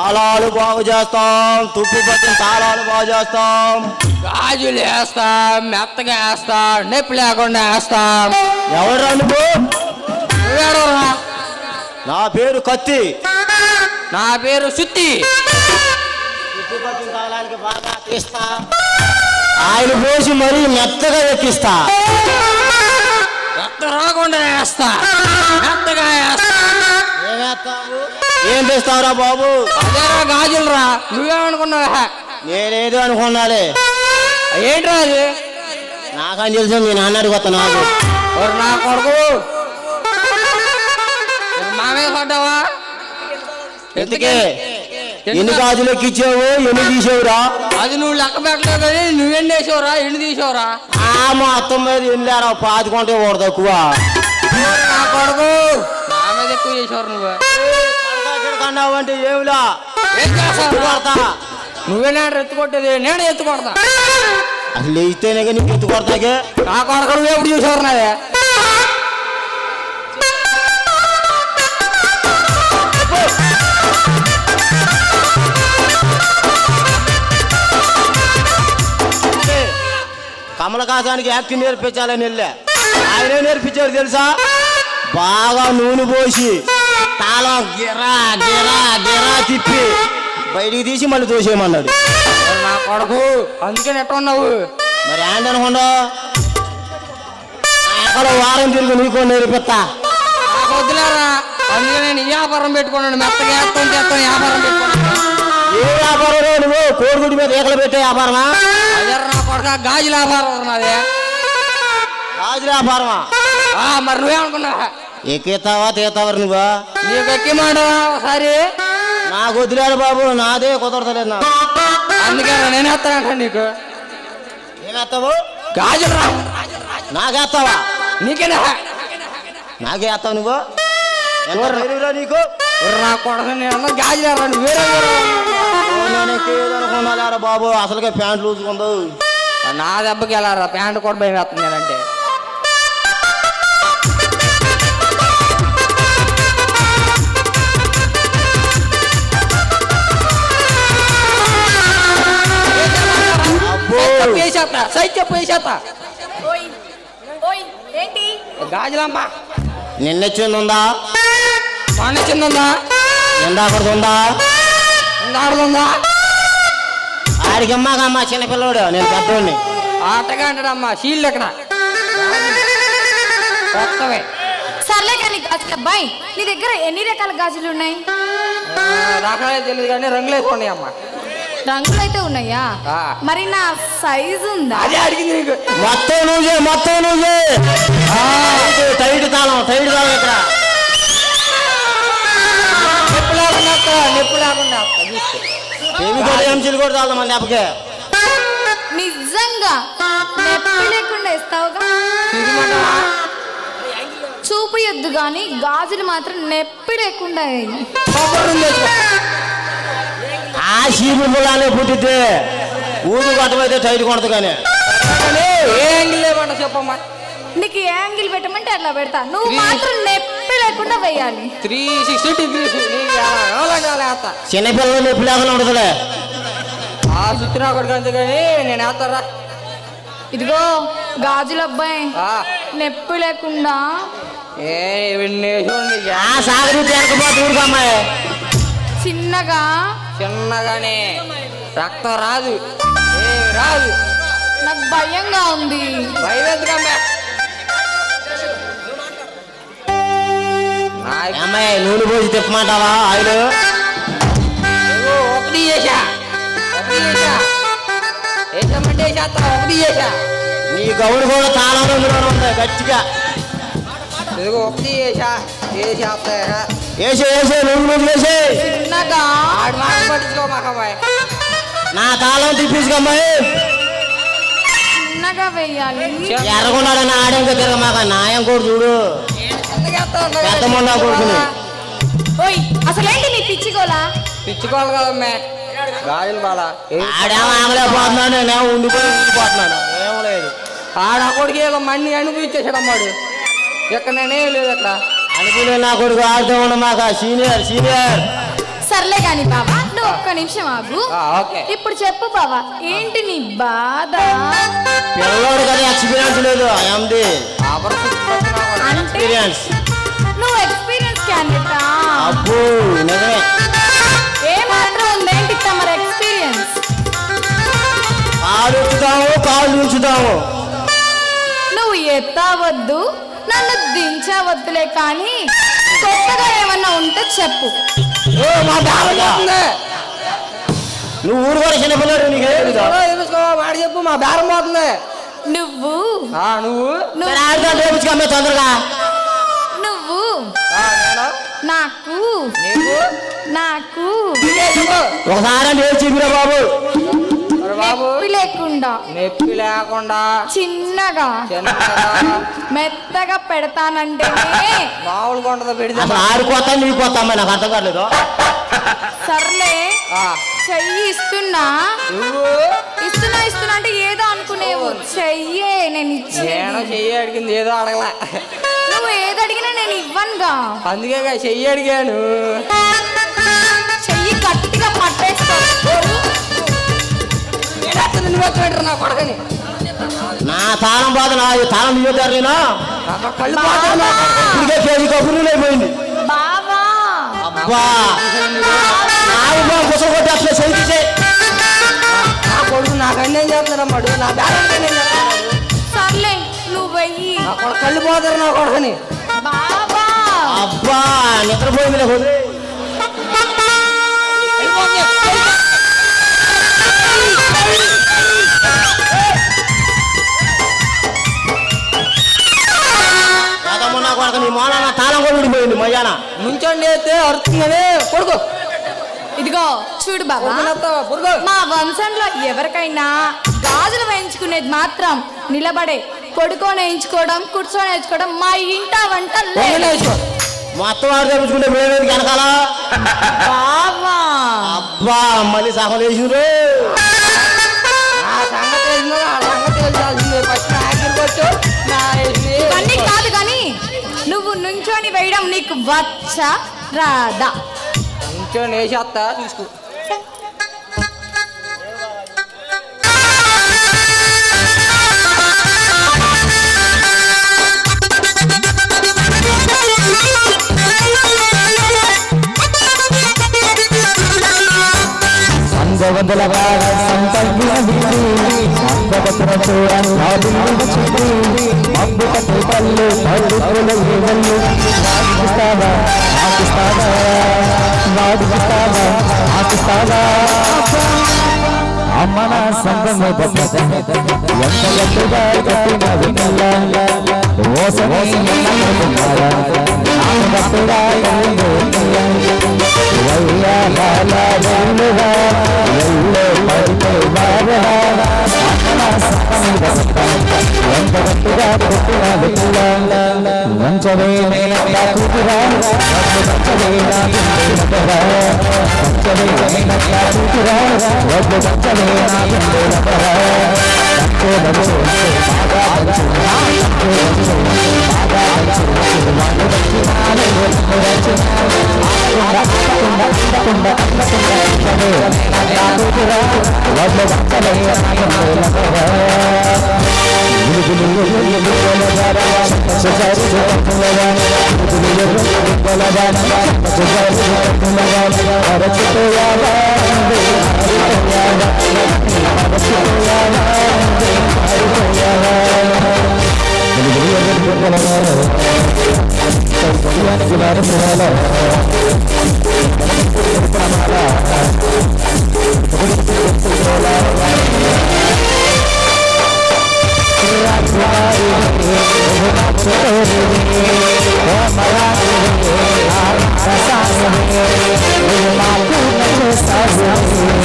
తాళాలు బాగు చేస్తాం తుప్పు పట్టిన తాళాలు బాగు చేస్తాం గాజులు వేస్తాం మెత్తగా వేస్తాం నొప్పి లేకుండా వేస్తాం ఎవరు నువ్వు నువ్వేడవరా నా పేరు కత్తి నా పేరు సుత్తి తుప్పు పట్టిన తాళాలకి బాగా తీస్తా ఆయన పోసి మరీ మెత్తగా ఎక్కిస్తా మెత్త రాకుండా వేస్తా మెత్తగా వేస్తా ఏమేస్తావు ఏం తెస్తావురా బాబు అదేరా గాజులు రా నువ్వేమనుకున్నావా నేనేదో అనుకున్నాలే ఏంట్రా అది నాకని తెలుసు మీ నాన్న అడిగొత్త నాకు ఓరి నా కొడుకు ఇక మా మీద పడ్డావా ఎందుకే ఎన్ని గాజులు ఎక్కిచ్చావు ఎన్ని తీసావురా అది నువ్వు లెక్క పెట్టలేదు కానీ నువ్వెన్ని వేసావురా ఎన్ని తీసావురా ఆ మొత్తం మీద ఎన్ని పాతికొంటే ఓడ తక్కువ ఓరి నా కొడుకు నా మీద ఎక్కువ చేసావు నువ్వు కన్నావు అంటే ఏమిలా ఏం చేస్తావు కొడతా నువ్వేనా ఎత్తు కొట్టేది నేను ఎత్తు కొడతా అసలు లేస్తేనే కానీ నీకు ఎత్తు కొడతాకే నా కొడుకు నువ్వు ఎప్పుడు చూసావు నాదే కమలకాసానికి యాక్టింగ్ నేర్పించాలని వెళ్ళా ఆయనే నేర్పించాడు తెలుసా బాగా నూనె పోసి తాళం గిరా గిరా గిరా తిప్పి బయటికి తీసి మళ్ళీ తోసేయమన్నాడు ఓరి నా కొడుకు అందుకే నెట్ ఉన్నావు మరి ఏంటి అనుకోండా ఎక్కడ వారం తిరిగి నీకో నేర్పిస్తా నాకు వద్దులేరా అందుకే నేను ఈ వ్యాపారం పెట్టుకున్నాను మెత్తగా వేస్తాను చేస్తాను వ్యాపారం పెట్టుకున్నాను ఏ వ్యాపారం నువ్వు కోడిగుడి మీద ఏకలు పెట్టే వ్యాపారమా అదే నా కొడుక గాజుల వ్యాపారం నాదే రాజు వ్యాపారమా ఆ, మరి నువ్వేమనుకున్నావా ఎక్కిస్తావా తీస్తావరు నువ్వు నీకు ఎక్కిమాడవా ఒకసారి నాకు వదిలేడు బాబు నాదే కుదరతలేదు నాకు అందుకే నేను వేస్తానంట నీకు ఏమేస్తావు గాజులు రా నాకేస్తావా నీకేనా నాకేస్తావు నువ్వు ఎంత ధైర్యంరా నీకు ఓరి నా కొడుకు నేను అన్న గాజులు రా నువ్వు వేరే వేరే నేను ఎక్కేదనుకున్నారా బాబు అసలుకే ప్యాంట్ లూజుకుందో నా దెబ్బకి వెళ్ళారా ప్యాంట్ కూడా భయం వేస్తుంది నేనంటే అబ్బో వేసేస్తా సైట్ చెప్పు వేసేస్తా ఓయ్ ఓయ్ ఏంటి గాజులమ్మా నిన్నొచ్చింది ఉందా మొన్న చిన్నుందా ఎందాకూడదు ఉందా ఉందా ఆడికి అమ్మాకమ్మా చిన్నపిల్లోడు నేను పెద్దోడిని ఆటగా అంటాడమ్మా షీల్డ్ ఎక్కడ కొత్తవే సర్లే కానీ గాజులు అబ్బాయి నీ దగ్గర ఎన్ని రకాల గాజులు ఉన్నాయి ఆ, రకాలే తెలియదు కానీ రంగులు వేసుకోండి అమ్మ రంగులు అయితే ఉన్నాయా ఆ. మరి నా సైజు ఉందా అదే అడిగింది నీకు మొత్తం నువ్వే మొత్తం నువ్వే టైట్, టైట్ తాళం టైట్ తాళం ఇక్కడ నొప్పి లేకుండా వస్తా, నొప్పి లేకుండా వస్తా, చూసుకో. చెవి కూడా ఎంసీలు కూడా తాళం మన దెబ్బకే నిజంగా నొప్పి లేకుండా ఇస్తావుగా చూసుకోమంటావా? చూపు ఎద్దు గాని గాజులు మాత్రం నొప్పి లేకుండా వేయి. కొబ్బరి నూనె వేసుకో. ఆ చీపు పుల్లానే పుట్టితే ఊదు కొట్టమైతే టైట్ కొడదు కానీ కానీ ఏ యాంగిల్ లేకుండా చెప్పమ్మా నీకు ఏ యాంగిల్ పెట్టమంటే అట్లా పెడతా నువ్వు Three. మాత్రం నొప్పి లేకుండా వేయాలి త్రీ సిక్స్టీ డిగ్రీస్ నీకు ఎలా కావాలంటే అలా వేస్తా చిన్నపిల్లలు నొప్పి లేకుండా ఉంటుందిలే ఆ సుత్తినా కొడుకు అంతే కానీ నేను వేస్తారా ఇదిగో గాజులు అబ్బాయి ఆ, నొప్పి లేకుండా ఏ ఇవన్నీ చూడండి ఆ సాగరి తేరకపోతే ఊరుకమ్మాయి చిన్నగా చిన్నగానే రక్తం రాదు ఏ రాదు నాకు భయంగా ఉంది భయం ఎందుకమ్మా నా అమ్మాయి నూనె పోసి తిప్పమంటావా ఆయిల్ ఇదిగో ఒకటి చేశా ఒకటి చేశా వేసామంటే వేసేస్తా ఒకటి చేశా నీ గౌడు కూడా తాళం రంగులో ఉంది గట్టిగా ఇదిగో ఒకటి చేశా వేసేస్తా వేసే వేసే నూనె నూనె వేసే చిన్నగా ఆడు మాట పట్టించుకో మాకమ్మాయి నా తాళం తిప్పించుకమ్మాయి చిన్నగా వేయాలి ఎర్రగొండాడని ఆడేంక తిరగమాక నాయం కూడా చూడు పెద్ద మొండా కొడుకుని. ఓయ్ అసలేంటి నీ పిచ్చిగోలా పిచ్చుకోవాలి కదమ్మే గాజులు బాల ఆడేమో ఆగలేకపోతున్నాడు నేను ఉండిపోయి ఉండిపోతున్నాను ఏం లేదు ఆడ కొడుకు ఏదో మన్ని అనుభవించేసాడు అమ్మాడు ఇక్కడ నేనే లేదు అక్కడ అనుకునే నా కొడుకు ఆడుతూ ఉండమాక సీనియర్ సీనియర్ సర్లే గాని బాబా నువ్వు ఒక్క నిమిషం ఆగు ఆ, ఓకే ఇప్పుడు చెప్పు బావా ఏంటి నీ బాధ పిల్లోడు కదా ఎక్స్పీరియన్స్ లేదు ఐఎమ్ది ఆఫర్ తీసుకొచ్చినా కూడా. అంటే ఎక్స్పీరియన్స్ నువ్వు ఎక్స్పీరియన్స్ క్యాండిడేటా అబ్బో నిజమే ఏ మాత్రం ఉందేంటి తమరు ఎక్స్పీరియన్స్ కాలు ఉంచుతాము కాలు ఉంచుతాము నువ్వు ఎత్తవద్దు నన్ను దించవద్దులే కానీ కొత్తగా ఏమన్నా ఉంటే చెప్పు ఓ, మా బేరం పోతుంది నువ్వు ఊరు కూడా చిన్నపిల్లాడు నీకే తెలీదా? ఎవరో తెలుసుకో, మాట చెప్పు మా బేరం పోతుంది నువ్వు ఆ, నువ్వు నువ్వు సరే ఆడితే రేపుచ్చుకో అమ్మే తొందరగా నువ్వు ఆ, నేను నాకు నీకు నాకు ఇదే చెప్పు. ఒకసారి అంటే ఏం చెప్పిరా బాబు మరి బాబు నొప్పి లేకుండా నొప్పి లేకుండా చిన్నగా చిన్నగా మెత్తగా పెడతానంటేనే మామూలుగా ఉండదు పెడితే అసలు ఆడిపోతా నీకు పోతా అమ్మాయి నాకు అర్థం కాలేదు సర్లే ఆ, చెయ్యి ఇస్తున్నా నువ్వు ఇస్తున్నా ఇస్తున్నా అంటే ఏదో అనుకునేవు చెయ్యే నేను నేను ఇచ్చేది చెయ్యి అడిగింది ఏదో అడగలే నువ్వు ఏది అడిగినా నేను ఇవ్వనుగా అందుకే కదా చెయ్యి అడిగాను చెయ్యి గట్టిగా పట్టేసుకో నేనేస్తే నిన్ను వచ్చి పెట్టరు నా కొడకని నా తాళం బాధ నా తాళం ఇవ్వతారు నేను నాకు కళ్ళు పోతాయి నా కొడకని. ఇదిగే కేజీ కబుర్లు అయిపోయింది బావా అబ్బా నాకు మా కుసలు కొట్టేస్తున్నా చెయ్యి చేయి నా కొడుకు నాకు అన్నేం చేస్తున్నాడు నా బ్యాలెన్స్ అన్నేం చేస్తున్నాడు సర్లే నువ్వు వెయ్యి నా కొడుకు కళ్ళు పోతారు నా కొడకని బావా అబ్బా నిద్రపోయింది నాకు వదిలేయ్. కాదమ్మా నా కొడుకు నీ మూల నా తాళం కూడా ఊడిపోయింది మయ్యాన నుంచోండి అయితే అరుతుందని కొడుకు ఇదిగో చూడు బావా కొడుకునేస్తావా కొడుకు మా వంశంలో ఎవరికైనా గాజులు వేయించుకునేది మాత్రం నిలబడే పడుకొని వేయించుకోవడం కూర్చొని వేయించుకోవడం మా ఇంట వంట లేదు పొంగనేసుకో. మొత్తం వాడు తెప్పించుకుంటే మేమేది వెనకాల బావా అబ్బా మళ్ళీ సగం వేసిండ్రు ఆ సంగతి తెలిసిందో ఆ సంగతి తెలిసాల్సిందే ఫస్ట్ నా దగ్గరికి వచ్చు నా వేసింది ఇవన్నీ కాదు కానీ నువ్వు నుంచొని వేయడం నీకు వచ్చా రాదా నుంచోండి వేసేస్తా చూసుకో సంగవందల వాడ సంతల్పిన విధి సంగవత్ర చూడ సాధువుల చుట్టూ మబ్బు కట్టు పళ్ళు పళ్ళు ఏవళ్ళు వాడిస్తావా ఆకిస్తావా వాడిస్తావా ఆకిస్తావా అమ్మన సంగమ ఎంత గట్టిగా కట్టిన వికల్ల ఓసమే గట్టిగా వయ్యాల వెల్లుగా ఎల్లో పడితే వారడా ఎంత గట్టిగా కొట్టిన వికల్ల వంచవే మేనత్త కూతురా వంచవే నా గుండె నగరా వంచవే మేనత్త కూతురా వద్దు వంచవే నా గుండె నగరా దంచే దంచే బాగా దంచే దంచే దంచే బాగా దంచే వాళ్ళు దంచినాలే వాళ్ళు దంచినాలే ఆకుండా ఆకుండా ఆకుండా వంచవే మేనత్త కూతురా వద్దు వంచవే నా గుండె నగరా చేస్తావు